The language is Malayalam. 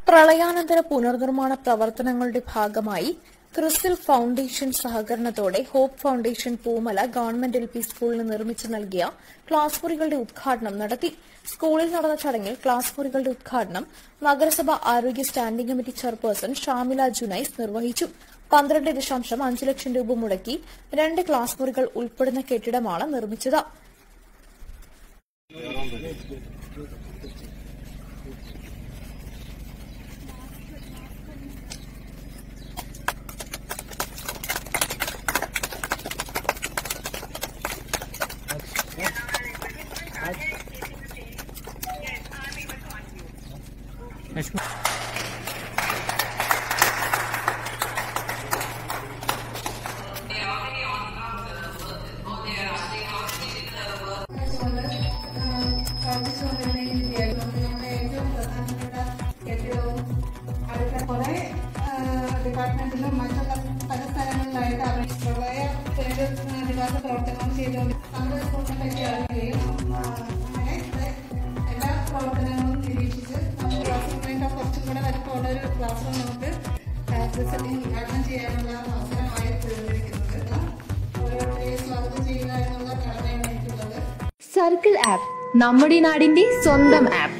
പ്രളയാനന്തര പുനർനിർമ്മാണ പ്രവർത്തനങ്ങളുടെ ഭാഗമായി ക്രിസിൽ ഫൌണ്ടേഷൻ സഹകരണത്തോടെ hope foundation Poomala government L P സ്കൂളിന് നിർമ്മിച്ചു നൽകിയ ക്ലാസ് മുറികളുടെ ഉദ്ഘാടനം നടത്തി സ്കൂളിൽ നടന്ന ചടങ്ങിൽ ക്ലാസ് മുറികളുടെ ഉദ്ഘാടനം നഗരസഭ ആരോഗ്യ standing committee chairperson Shamila Junais നിർവഹിച്ചു പന്ത്രണ്ട് ദശാംശം അഞ്ച് ലക്ഷം രൂപ മുടക്കി രണ്ട് ക്ലാസ് മുറികൾ ഉൾപ്പെടുന്ന കെട്ടിടമാണ് നിർമ്മിച്ചത് ഡിപ്പാർട്ട്മെന്റിലും മറ്റുള്ള പല സ്ഥലങ്ങളിലായിട്ട് അവർ പ്രളയ പുനരധിവാസ പ്രവർത്തനങ്ങൾ ചെയ്തുകൊണ്ട് നമ്മുടെ സ്കൂളിനെ പറ്റി അറിയുകയും ആ, അങ്ങനെ ഇത് എല്ലാ പ്രവർത്തനങ്ങളും നിരീക്ഷിച്ച് നമ്മുടെ ക്ലാസ് റൂമിനേക്കാൾ കുറച്ചും കൂടെ വലിപ്പമുള്ള ഒരു ക്ലാസ് റൂം നമുക്ക് റിസൾട്ടിങ് ഉദ്ഘാടനം ചെയ്യാനുള്ള അവസരമായി തീർന്നിരിക്കുന്നത് ഓരോരുത്തരെയും സ്വാഗതം ചെയ്യുക എന്നുള്ള കടമയാണ് എനിക്കുള്ളത് സർക്കിൾ ആപ്പ് നമ്മുടെ നാടിന്റെ സ്വന്തം ആപ്പ്